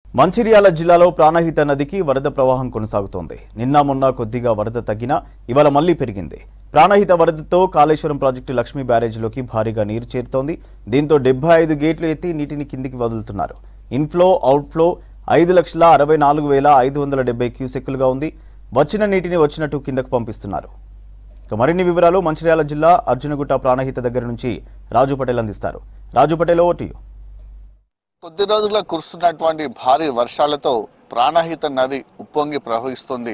మంచిర్యాల జిల్లాలో ప్రాణహిత నదికి వరద ప్రవాహం కొనసాగుతోంది నిన్న మొన్న కొద్దిగా వరద తగ్గినా ఇవాళ మళ్లీ పెరిగింది ప్రాణహిత వరదతో కాళేశ్వరం ప్రాజెక్టు లక్ష్మీ బ్యారేజ్లోకి భారీగా నీరు చేరుతోంది దీంతో డెబ్బై ఐదు గేట్లు ఎత్తి నీటిని కిందికి వదులుతున్నారు ఇన్ఫ్లో అవుట్ఫ్లో ఐదు లక్షల అరవై నాలుగు వేల ఐదు వందల డెబ్బై క్యూసెక్కులుగా ఉంది వచ్చిన నీటిని వచ్చినట్టు కిందకు పంపిస్తున్నారు ఇక మరిన్ని వివరాలు మంచిర్యాల జిల్లా అర్జునగుట్ట ప్రాణహిత దగ్గర నుంచి రాజు పటేల్ అందిస్తారు రాజు పటేల్ ఓటు కొద్ది రోజుల్లో కురుస్తున్నటువంటి భారీ వర్షాలతో ప్రాణహిత నది ఉప్పొంగి ప్రవహిస్తుంది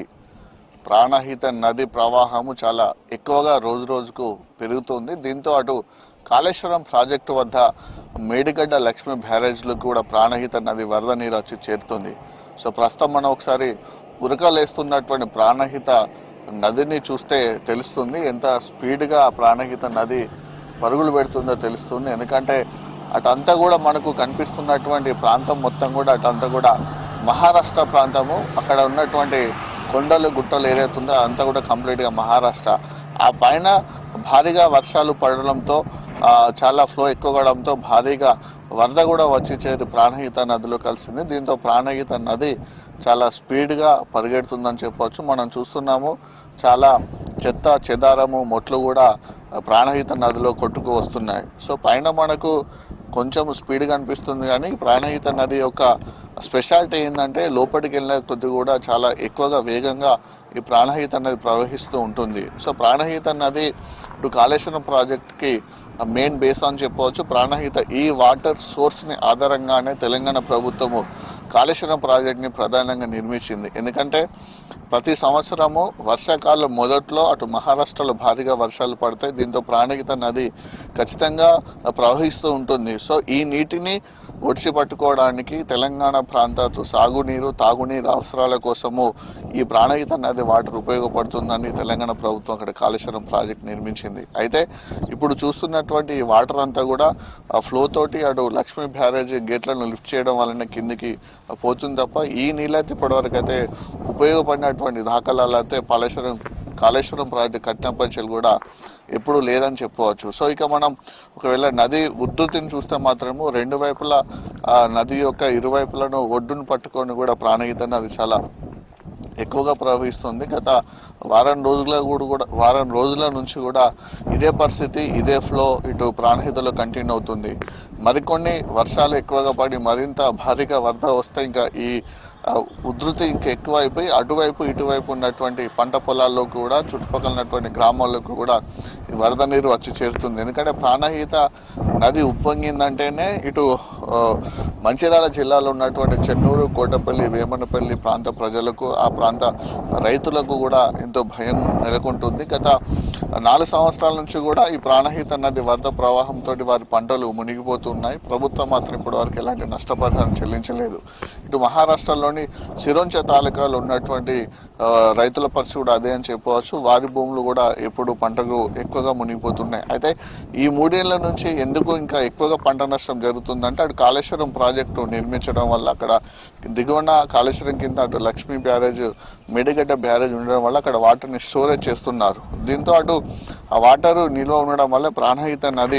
ప్రాణహిత నది ప్రవాహము చాలా ఎక్కువగా రోజు రోజుకు పెరుగుతుంది దీంతో అటు కాళేశ్వరం ప్రాజెక్టు వద్ద మేడిగడ్డ లక్ష్మీ బ్యారేజ్లో కూడా ప్రాణహిత నది వరద నీరు వచ్చి చేరుతుంది సో ప్రస్తుతం మనం ఒకసారి ఉరకలేస్తున్నటువంటి ప్రాణహిత నదిని చూస్తే తెలుస్తుంది ఎంత స్పీడ్గా ఆ ప్రాణహిత నది పరుగులు పెడుతుందో తెలుస్తుంది ఎందుకంటే అటంతా కూడా మనకు కనిపిస్తున్నటువంటి ప్రాంతం మొత్తం కూడా అటంతా కూడా మహారాష్ట్ర ప్రాంతము అక్కడ ఉన్నటువంటి కొండలు గుట్టలు ఏదైతే ఉందో అంతా కూడా కంప్లీట్గా మహారాష్ట్ర ఆ పైన భారీగా వర్షాలు పడడంతో ఆ, చాలా ఫ్లో ఎక్కువ కావడంతో భారీగా వరద కూడా వచ్చి చేరి ప్రాణహిత నదిలో కలిసింది దీంతో ప్రాణహిత నది చాలా స్పీడ్గా పరిగెడుతుందని చెప్పవచ్చు మనం చూస్తున్నాము చాలా చెత్త చెదారము మొట్లు కూడా ప్రాణహిత నదిలో కొట్టుకు వస్తున్నాయి సో పైన మనకు కొంచెం స్పీడ్గా అనిపిస్తుంది కానీ ప్రాణహిత నది యొక్క స్పెషాలిటీ ఏంటంటే లోపలికి వెళ్ళిన కొద్ది కూడా చాలా ఎక్కువగా వేగంగా ఈ ప్రాణహిత నది ప్రవహిస్తూ ఉంటుంది సో ప్రాణహిత నది ఇటు కాళేశ్వరం ప్రాజెక్ట్కి మెయిన్ బేస్ అని చెప్పవచ్చు ప్రాణహిత ఈ వాటర్ సోర్స్ని ఆధారంగానే తెలంగాణ ప్రభుత్వము కాళేశ్వరం ప్రాజెక్ట్ని ప్రధానంగా నిర్మించింది ఎందుకంటే ప్రతి సంవత్సరము వర్షాకాలం మొదట్లో అటు మహారాష్ట్రలో భారీగా వర్షాలు పడతాయి దీంతో ప్రాణహిత నది ఖచ్చితంగా ప్రవహిస్తూ ఉంటుంది సో ఈ నీటిని ఒడిసి పట్టుకోవడానికి తెలంగాణ ప్రాంత సాగునీరు తాగునీరు అవసరాల కోసము ఈ ప్రాణహిత నది వాటర్ ఉపయోగపడుతుందని తెలంగాణ ప్రభుత్వం అక్కడ కాళేశ్వరం ప్రాజెక్ట్ నిర్మించింది అయితే ఇప్పుడు చూస్తున్నటువంటి ఈ వాటర్ అంతా కూడా ఆ ఫ్లో తోటి అటు లక్ష్మీ బ్యారేజ్ గేట్లను లిఫ్ట్ చేయడం వలన కిందికి పోతుంది తప్ప ఈ నీళ్ళైతే ఇప్పటివరకు అయితే ఉపయోగపడినటువంటి దాఖలాలు అయితే కాళేశ్వరం కాళేశ్వరం ప్రాజెక్టు కట్టినప్పటి కూడా ఎప్పుడూ లేదని చెప్పవచ్చు సో ఇక మనం ఒకవేళ నది ఉధృతిని చూస్తే మాత్రము రెండు వైపులా ఆ నది యొక్క ఇరువైపులను ఒడ్డును పట్టుకొని కూడా ప్రాణహిత నది చాలా ఎక్కువగా ప్రవహిస్తుంది గత వారం రోజుల కూడా కూడా వారం రోజుల నుంచి కూడా ఇదే పరిస్థితి ఇదే ఫ్లో ఇటు ప్రాణహితలో కంటిన్యూ అవుతుంది మరికొన్ని వర్షాలు ఎక్కువగా పడి మరింత భారీగా వరద వస్తే ఇంకా ఈ ఆ, ఉధృతి ఇంకా ఎక్కువ అయిపోయి అటువైపు ఇటువైపు ఉన్నటువంటి పంట పొలాల్లో కూడా చుట్టుపక్కల ఉన్నటువంటి గ్రామాలకు కూడా ఈ వరద నీరు వచ్చి చేరుతుంది ఎందుకంటే ప్రాణహిత నది ఉప్పొంగిందంటేనే ఇటు ఆ, మంచిర్యాల జిల్లాలో ఉన్నటువంటి చెన్నూరు కోటపల్లి వేమనపల్లి ప్రాంత ప్రజలకు ఆ ప్రాంత రైతులకు కూడా ఎంతో భయం నెలకొంటుంది గత నాలుగు సంవత్సరాల నుంచి కూడా ఈ ప్రాణహిత నది వరద ప్రవాహంతో వారి పంటలు మునిగిపోతున్నాయి ప్రభుత్వం మాత్రం ఇప్పటి వరకు ఎలాంటి నష్టపరిహారం చెల్లించలేదు ఇటు మహారాష్ట్రలోని సిరోంచ తాలూకాలో ఉన్నటువంటి ఆ, రైతుల పరిస్థితి కూడా అదే అని చెప్పవచ్చు వారి భూములు కూడా ఎప్పుడు పంటకు ఎక్కువగా మునిగిపోతున్నాయి అయితే ఈ మూడేళ్ల నుంచి ఎందుకు ఇంకా ఎక్కువగా పంట నష్టం జరుగుతుందంటే అటు కాళేశ్వరం ప్రాజెక్టు నిర్మించడం వల్ల అక్కడ దిగువన కాళేశ్వరం కింద అటు లక్ష్మీ బ్యారేజ్ మేడిగడ్డ బ్యారేజ్ ఉండడం వల్ల అక్కడ వాటర్ని స్టోరేజ్ చేస్తున్నారు దీంతో అటు ఆ వాటర్ నిల్వ ఉండడం వల్ల ప్రాణహిత నది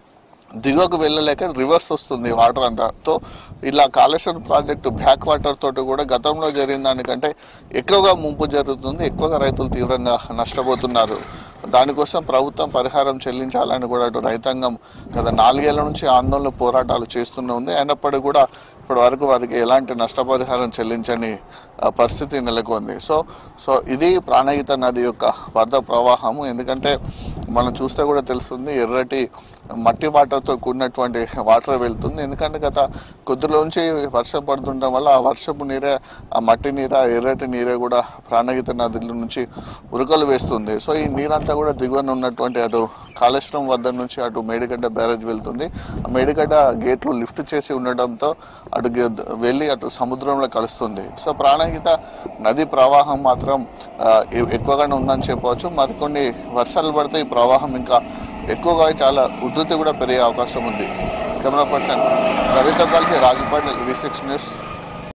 దిగువకు వెళ్ళలేక రివర్స్ వస్తుంది వాటర్ అంతా తో ఇలా కాళేశ్వరం ప్రాజెక్టు బ్యాక్ వాటర్ తోటి కూడా గతంలో జరిగిన దానికంటే ఎక్కువగా ముంపు జరుగుతుంది ఎక్కువగా రైతులు తీవ్రంగా నష్టపోతున్నారు దానికోసం ప్రభుత్వం పరిహారం చెల్లించాలని కూడా అటు రైతాంగం గత నాలుగేళ్ల నుంచి ఆందోళన పోరాటాలు చేస్తూనే ఉంది అయినప్పటికీ కూడా ఇప్పటి వరకు వారికి ఎలాంటి నష్టపరిహారం చెల్లించని ఆ, పరిస్థితి నెలకొంది సో సో ఇది ప్రాణహిత నది యొక్క వరద ప్రవాహము ఎందుకంటే మనం చూస్తే కూడా తెలుస్తుంది ఎర్రటి మట్టి వాటర్తో కూడినటువంటి వాటర్ వెళ్తుంది ఎందుకంటే గత కొద్దిలోంచి వర్షం పడుతుండడం వల్ల ఆ వర్షపు నీరే ఆ మట్టి నీర ఆ ఎర్రటి నీరే కూడా ప్రాణహిత నదుల నుంచి ఉరకలు వేస్తుంది సో ఈ నీరంతా కూడా దిగువన ఉన్నటువంటి అటు కాళేశ్వరం వద్ద నుంచి అటు మేడిగడ్డ బ్యారేజ్ వెళ్తుంది ఆ మేడిగడ్డ గేట్లు లిఫ్ట్ చేసి ఉండడంతో అటు గె- వెళ్ళి అటు సముద్రంలో కలుస్తుంది సో ప్రాణహిత నది ప్రవాహం మాత్రం ఆ, ఎ- ఎక్కువగానే ఉందని చెప్పవచ్చు మరికొన్ని వర్షాలు పడితే ఈ ప్రవాహం ఇంకా ఎక్కువగా అయి చాలా ఉధృతి కూడా పెరిగే అవకాశం ఉంది కెమెరా పర్సన్ రవితో కలిసి రాజుపాటి వి సిక్స్ న్యూస్